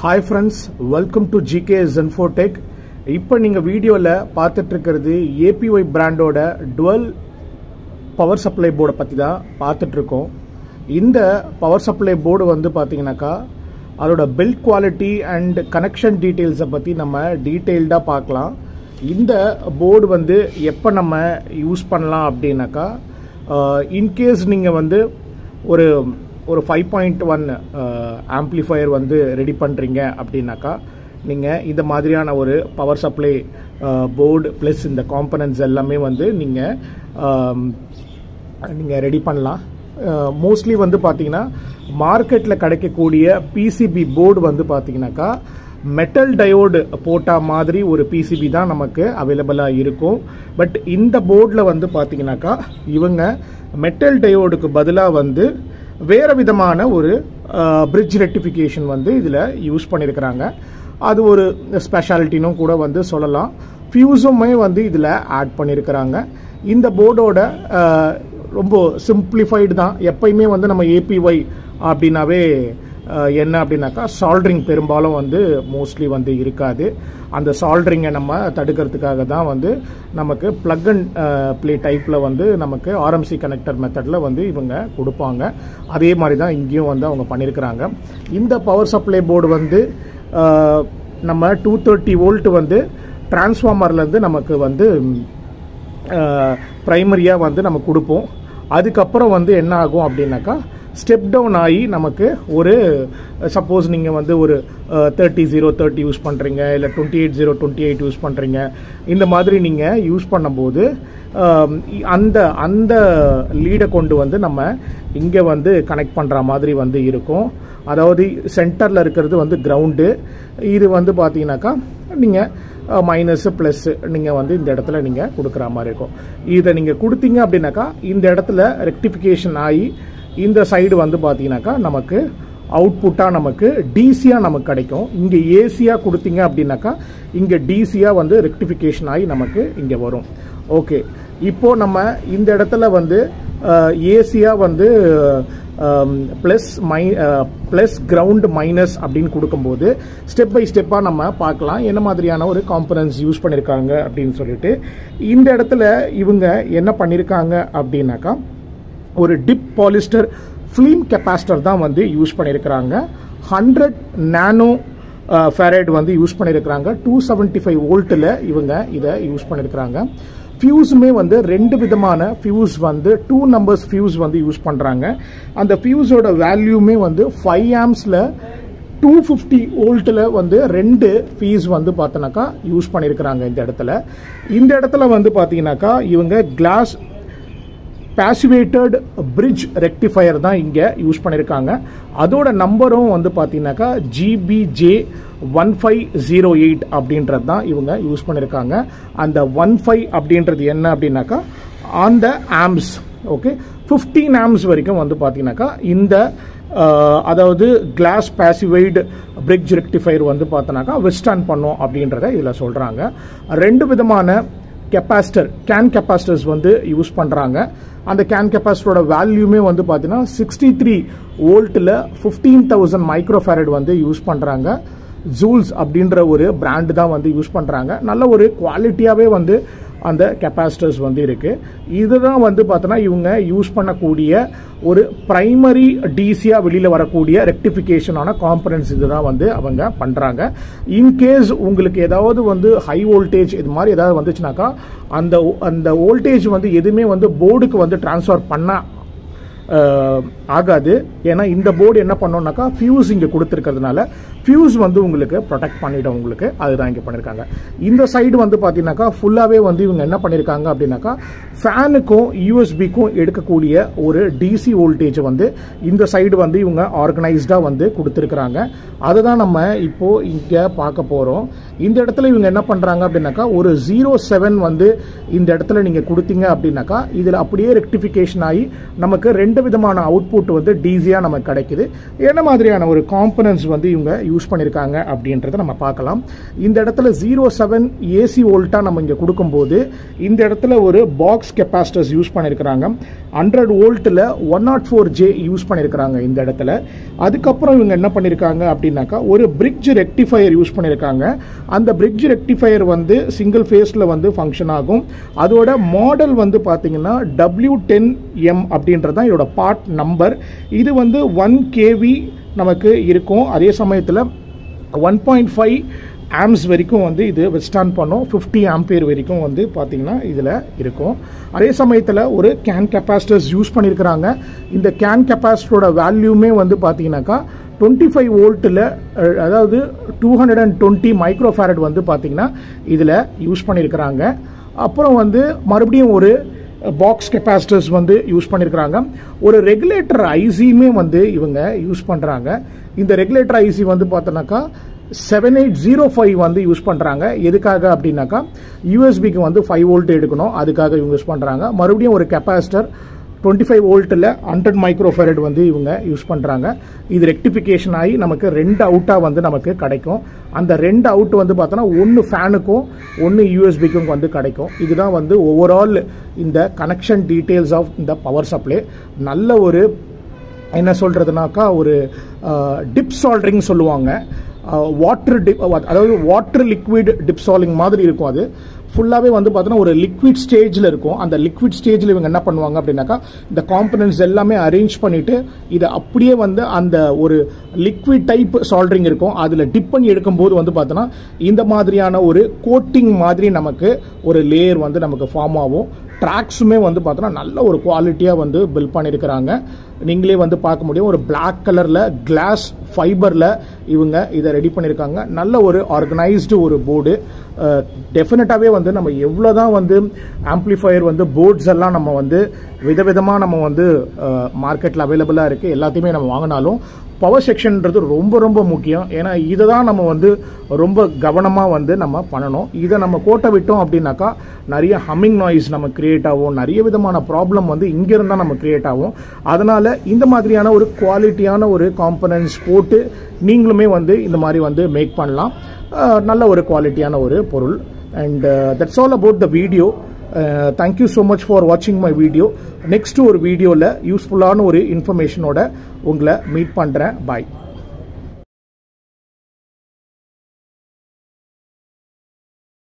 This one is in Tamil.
hi friends welcome to GK geninfotech இப்போ நீங்கள் வீடியோவில் பார்த்துட்டு இருக்கிறது ஏபிஒய் பிராண்டோட டுவெல் பவர் சப்ளை போர்டை பற்றி தான் பார்த்துட்ருக்கோம் இந்த பவர் சப்ளை போர்டு வந்து பார்த்தீங்கன்னாக்கா அதோட பில்ட் குவாலிட்டி அண்ட் கனெக்ஷன் டீட்டெயில்ஸை பற்றி நம்ம டீட்டெயில்டாக பார்க்கலாம் இந்த போர்டு வந்து எப்போ நம்ம யூஸ் பண்ணலாம் அப்படின்னாக்கா இன்கேஸ் நீங்கள் வந்து ஒரு ஒரு ஃபைவ் பாயிண்ட் ஒன் ஆம்ப்ளிஃபயர் வந்து ரெடி பண்ணுறீங்க அப்படின்னாக்கா நீங்கள் இந்த மாதிரியான ஒரு பவர் சப்ளை போர்டு ப்ளஸ் இந்த காம்பனன்ட்ஸ் எல்லாமே வந்து நீங்கள் நீங்கள் ரெடி பண்ணலாம் மோஸ்ட்லி வந்து பார்த்தீங்கன்னா மார்க்கெட்டில் கிடைக்கக்கூடிய பிசிபி போர்டு வந்து பார்த்தீங்கன்னாக்கா மெட்டல் டயோடு போட்டா மாதிரி ஒரு பிசிபி தான் நமக்கு அவைலபிளாக இருக்கும் பட் இந்த போர்டில் வந்து பார்த்தீங்கன்னாக்கா இவங்க மெட்டல் டயோடுக்கு பதிலாக வந்து வேறு விதமான ஒரு பிரிட்ஜ் ரெக்டிஃபிகேஷன் வந்து இதில் யூஸ் பண்ணியிருக்கிறாங்க அது ஒரு ஸ்பெஷாலிட்டினும் கூட வந்து சொல்லலாம் ஃபியூஸுமே வந்து இதில் ஆட் பண்ணியிருக்கிறாங்க இந்த போர்டோட ரொம்ப சிம்பிளிஃபைடு தான் எப்பயுமே வந்து நம்ம ஏபிஒய் அப்படின்னாவே என்ன அப்படின்னாக்கா சால்ட்ரிங் பெரும்பாலும் வந்து மோஸ்ட்லி வந்து இருக்காது அந்த சால்ட்ரிங்கை நம்ம தடுக்கிறதுக்காக தான் வந்து நமக்கு பிளக் அண்ட் ப்ளே டைப்பில் வந்து நமக்கு ஆர்எம்சி கனெக்டர் மெத்தடில் வந்து இவங்க கொடுப்பாங்க அதே மாதிரி தான் இங்கேயும் வந்து அவங்க பண்ணியிருக்கிறாங்க இந்த பவர் சப்ளை போர்டு வந்து நம்ம டூ தேர்ட்டி வோல்ட் வந்து டிரான்ஸ்ஃபார்மர்லேருந்து நமக்கு வந்து ப்ரைமரியாக வந்து நம்ம கொடுப்போம் அதுக்கப்புறம் வந்து என்ன ஆகும் அப்படின்னாக்கா ஸ்டெப் டவுன் ஆகி நமக்கு ஒரு சப்போஸ் நீங்கள் வந்து ஒரு தேர்ட்டி ஜீரோ தேர்ட்டி யூஸ் பண்ணுறீங்க இல்லை twenty eight zero twenty eight use பண்ணுறீங்க இந்த மாதிரி நீங்கள் யூஸ் பண்ணும்போது அந்த அந்த லீடை கொண்டு வந்து நம்ம இங்கே வந்து கனெக்ட் பண்ணுற மாதிரி வந்து இருக்கும் அதாவது சென்டரில் இருக்கிறது வந்து கிரவுண்டு இது வந்து பார்த்தீங்கன்னாக்கா நீங்கள் மைனஸ் ப்ளஸ் நீங்கள் வந்து இந்த இடத்துல நீங்கள் கொடுக்குற மாதிரி இருக்கும் இதை நீங்கள் கொடுத்தீங்க அப்படின்னாக்கா இந்த இடத்துல ரெக்டிஃபிகேஷன் ஆகி இந்த சைடு வந்து பார்த்தீங்கன்னாக்கா நமக்கு அவுட்புட்டாக நமக்கு டிசியாக நமக்கு கிடைக்கும் இங்கே ஏசியாக கொடுத்தீங்க அப்படின்னாக்கா இங்கே டிசியாக வந்து ரெக்டிஃபிகேஷன் ஆகி நமக்கு இங்கே வரும் ஓகே இப்போ நம்ம இந்த இடத்துல வந்து ஏசியாக வந்து plus my plus ground minus அப்படின்னு கொடுக்கும்போது ஸ்டெப் பை ஸ்டெப்பாக நம்ம பார்க்கலாம் என்ன மாதிரியான ஒரு காம்பனன்ஸ் யூஸ் பண்ணியிருக்காங்க அப்படின்னு சொல்லிட்டு இந்த இடத்துல இவங்க என்ன பண்ணியிருக்காங்க அப்படின்னாக்கா ஒரு டிப் பாலிஸ்டர் ஃபிலிம் கெப்பாசிட்டர் தான் வந்து யூஸ் பண்ணியிருக்கிறாங்க ஹண்ட்ரட் நானோ ஃபேரட் வந்து யூஸ் பண்ணியிருக்கிறாங்க டூ செவன்ட்டி ஃபைவ் வோல்ட்டில் இவங்க இதை யூஸ் பண்ணியிருக்கிறாங்க ஃபியூஸுமே வந்து ரெண்டு விதமான ஃபியூஸ் வந்து டூ நம்பர்ஸ் ஃபியூஸ் வந்து யூஸ் பண்ணுறாங்க அந்த ஃபியூஸோட வேல்யூமே வந்து ஃபைவ் ஆம்ஸில் டூ ஃபிஃப்டி வோல்ட்டில் வந்து ரெண்டு ஃபீஸ் வந்து பார்த்தோன்னாக்கா யூஸ் பண்ணியிருக்கிறாங்க இந்த இடத்துல இந்த இடத்துல வந்து பார்த்தீங்கன்னாக்கா இவங்க கிளாஸ் பேசிவேட்டட் பிரிட்ஜ் ரெக்டிஃபயர் தான் இங்கே யூஸ் பண்ணியிருக்காங்க அதோட நம்பரும் வந்து பார்த்தீங்கன்னாக்கா GBJ one five zero eight அப்படின்றது தான் இவங்க யூஸ் பண்ணியிருக்காங்க அந்த ஒன் ஃபைவ் அப்படின்றது என்ன அப்படின்னாக்கா on the amps okay fifteen amps வரைக்கும் வந்து பார்த்தீங்கன்னாக்கா இந்த அதாவது கிளாஸ் பேசிவைடு பிரிட்ஜ் ரெக்டிஃபயர் வந்து பார்த்தோன்னாக்கா வெஸ்டான் பண்ணும் அப்படின்றத இதில் சொல்கிறாங்க ரெண்டு விதமான கெப்பாசிட்டர் கேன் கெப்பாசிட்டர்ஸ் வந்து யூஸ் பண்ணுறாங்க அந்த கேன் கெப்பாசிட்டரோட வேல்யூமே வந்து பார்த்தீங்கன்னா சிக்ஸ்டி த்ரீ வோல்ட்டில் ஃபிஃப்டீன் தௌசண்ட் மைக்ரோஃபேரட் வந்து யூஸ் பண்ணுறாங்க ஜூல்ஸ் அப்படின்ற ஒரு பிராண்டு தான் வந்து யூஸ் பண்ணுறாங்க நல்ல ஒரு குவாலிட்டியாகவே வந்து அந்த கெப்பாசிட்டர்ஸ் வந்து இருக்குது இதுதான் வந்து பார்த்தோன்னா இவங்க யூஸ் பண்ணக்கூடிய ஒரு ப்ரைமரி டிசியாக வெளியில் வரக்கூடிய ரெக்டிஃபிகேஷனான காம்பனன்ஸ் இதுதான் வந்து அவங்க பண்ணுறாங்க இன்கேஸ் உங்களுக்கு ஏதாவது வந்து ஹை வோல்டேஜ் இது மாதிரி ஏதாவது வந்துச்சுனாக்கா அந்த அந்த வோல்டேஜ் வந்து எதுவுமே வந்து போர்டுக்கு வந்து டிரான்ஸ்ஃபர் பண்ண ஆகாது ஏன்னா இந்த போர்டு என்ன பண்ணோம்னாக்கா ஃபியூஸ் இங்கே கொடுத்துருக்கிறதுனால ஃபியூஸ் வந்து உங்களுக்கு ப்ரொடெக்ட் பண்ணிடும் உங்களுக்கு அதுதான் இங்கே பண்ணியிருக்காங்க இந்த சைடு வந்து பார்த்தீங்கன்னாக்கா ஃபுல்லாகவே வந்து இவங்க என்ன பண்ணியிருக்காங்க அப்படின்னாக்கா ஃபேனுக்கும் யூஎஸ்பிக்கும் எடுக்கக்கூடிய ஒரு டிசி வோல்டேஜ் வந்து இந்த சைடு வந்து இவங்க ஆர்கனைஸ்டாக வந்து கொடுத்துருக்குறாங்க அதை தான் நம்ம இப்போது இங்கே பார்க்க போகிறோம் இந்த இடத்துல இவங்க என்ன பண்ணுறாங்க அப்படின்னாக்கா ஒரு ஜீரோ செவன் வந்து இந்த இடத்துல நீங்கள் கொடுத்தீங்க அப்படின்னாக்கா இதில் அப்படியே ரெக்டிஃபிகேஷன் ஆகி நமக்கு ரெண்டு எந்த விதமான அவுட்புட் வந்து டிசியாக நமக்கு கிடைக்குது என்ன மாதிரியான ஒரு காம்பனன்ஸ் வந்து இவங்க யூஸ் பண்ணியிருக்காங்க அப்படின்றத நம்ம பார்க்கலாம் இந்த இடத்துல ஜீரோ செவன் ஏசி வோல்ட்டாக நம்ம இங்கே கொடுக்கும்போது இந்த இடத்துல ஒரு பாக்ஸ் கெப்பாசிட்டர்ஸ் யூஸ் பண்ணியிருக்கிறாங்க ஹண்ட்ரட் வோல்ட்டில் one nought four J use பண்ணியிருக்கிறாங்க இந்த இடத்துல அதுக்கப்புறம் இவங்க என்ன பண்ணியிருக்காங்க அப்படின்னாக்கா ஒரு பிரிட்ஜ் ரெக்டிஃபையர் யூஸ் பண்ணியிருக்காங்க அந்த பிரிட்ஜ் ரெக்டிஃபையர் வந்து சிங்கிள் ஃபேஸில் வந்து ஃபங்க்ஷன் ஆகும் அதோட மாடல் வந்து பார்த்தீங்கன்னா டபிள்யூ டென் எம் அப்படின்றது தான் இதோட பார்ட் நம்பர் இது வந்து ஒன் கேவி நமக்கு இருக்கும் அதே சமயத்தில் ஒன் பாயிண்ட் ஃபைவ் ஆம்ஸ் வரைக்கும் வந்து இது வெஸ்டான் பண்ணும் ஃபிஃப்டி ஆம்பியர் வரைக்கும் வந்து பார்த்தீங்கன்னா இதில் இருக்கும் அதே சமயத்தில் ஒரு கேன் கெப்பாசிட்டர்ஸ் யூஸ் பண்ணியிருக்கிறாங்க இந்த கேன் கெப்பாசிட்டரோட வேல்யூமே வந்து பார்த்தீங்கன்னாக்கா டுவெண்ட்டி ஃபைவ் வோல்ட்டில் அதாவது two hundred and twenty microfarad வந்து பார்த்தீங்கன்னா இதில் யூஸ் பண்ணியிருக்கிறாங்க அப்புறம் வந்து மறுபடியும் ஒரு பாக்ஸ் கெப்பாசிட்டர்ஸ் வந்து யூஸ் பண்ணியிருக்கிறாங்க ஒரு ரெகுலேட்டர் ஐசியுமே வந்து இவங்க யூஸ் பண்ணுறாங்க இந்த ரெகுலேட்டர் ஐசி வந்து பார்த்தோன்னாக்கா செவன் எயிட் ஜீரோ ஃபைவ் வந்து யூஸ் பண்ணுறாங்க எதுக்காக அப்படின்னாக்கா யூஎஸ்பிக்கு வந்து ஃபைவ் வோல்ட் எடுக்கணும் அதுக்காக இவங்க யூஸ் பண்ணுறாங்க மறுபடியும் ஒரு கெப்பாசிட்டர் டுவெண்ட்டி ஃபைவ் வோல்ட்டில் ஹண்ட்ரட் மைக்ரோஃபெரட் வந்து இவங்க யூஸ் பண்ணுறாங்க இது ரெக்டிஃபிகேஷன் ஆகி நமக்கு ரெண்டு அவுட்டாக வந்து நமக்கு கிடைக்கும் அந்த ரெண்டு அவுட் வந்து பார்த்தோன்னா ஒன்று ஃபேனுக்கும் ஒன்று யூஎஸ்பிக்கும் வந்து கிடைக்கும் இதுதான் வந்து ஓவரால் இந்த கனெக்ஷன் டீட்டெயில்ஸ் ஆஃப் இந்த பவர் சப்ளை நல்ல ஒரு என்ன சொல்கிறதுனாக்கா ஒரு டிப் சால்ட்ரிங் சொல்லுவாங்க வாட்டர் டிப் அதாவது வாட்டர் லிக்விட் டிப் சாலிங் மாதிரி இருக்கும் அது ஃபுல்லாகவே வந்து பார்த்தோன்னா ஒரு லிக்விட் ஸ்டேஜில் இருக்கும் அந்த லிக்விட் ஸ்டேஜில் இவங்க என்ன பண்ணுவாங்க அப்படின்னாக்கா இந்த காம்பனன்ட்ஸ் எல்லாமே அரேஞ்ச் பண்ணிவிட்டு இதை அப்படியே வந்து அந்த ஒரு லிக்விட் டைப் சால்ட்ரிங் இருக்கும் அதில் டிப் பண்ணி எடுக்கும்போது வந்து பார்த்தோன்னா இந்த மாதிரியான ஒரு கோட்டிங் மாதிரி நமக்கு ஒரு லேயர் வந்து நமக்கு ஃபார்ம் ஆகும் ட்ராக்ஸுமே வந்து பார்த்தோன்னா நல்ல ஒரு குவாலிட்டியாக வந்து பில்ட் பண்ணியிருக்கிறாங்க நீங்களே வந்து பார்க்க முடியும் ஒரு பிளாக் கலரில் கிளாஸ் ஃபைபரில் இவங்க இதை ரெடி பண்ணியிருக்காங்க நல்ல ஒரு ஆர்கனைஸ்டு ஒரு போர்டு டெஃபினட்டாகவே வந்து நம்ம எவ்வளோ தான் வந்து ஆம்ப்ளிஃபையர் வந்து போர்ட்ஸ் எல்லாம் நம்ம வந்து விதவிதமாக நம்ம வந்து மார்க்கெட்டில் அவைலபிளாக இருக்குது எல்லாத்தையுமே நம்ம வாங்கினாலும் பவர் செக்ஷன்ன்றது ரொம்ப ரொம்ப முக்கியம் ஏன்னா இதை தான் நம்ம வந்து ரொம்ப கவனமாக வந்து நம்ம பண்ணணும் இதை நம்ம கோட்டை விட்டோம் அப்படின்னாக்கா நிறைய ஹம்மிங் நாய்ஸ் நம்ம கிரியேட் ஆகும் நிறைய விதமான ப்ராப்ளம் வந்து இங்கிருந்தா நம்ம கிரியேட் ஆகும் அதனால இந்த மாதிரியான ஒரு குவாலிட்டியான ஒரு காம்பனன்ட்ஸ் போட்டு நீங்களுமே வந்து இந்த மாதிரி வந்து மேக் பண்ணலாம் நல்ல ஒரு குவாலிட்டியான ஒரு பொருள் and that's all about the video thank you so much for வாட்சிங் மை வீடியோ நெக்ஸ்ட் ஒரு வீடியோவில் யூஸ்ஃபுல்லான ஒரு இன்ஃபர்மேஷனோட உங்களை மீட் பண்ணுறேன் பாய்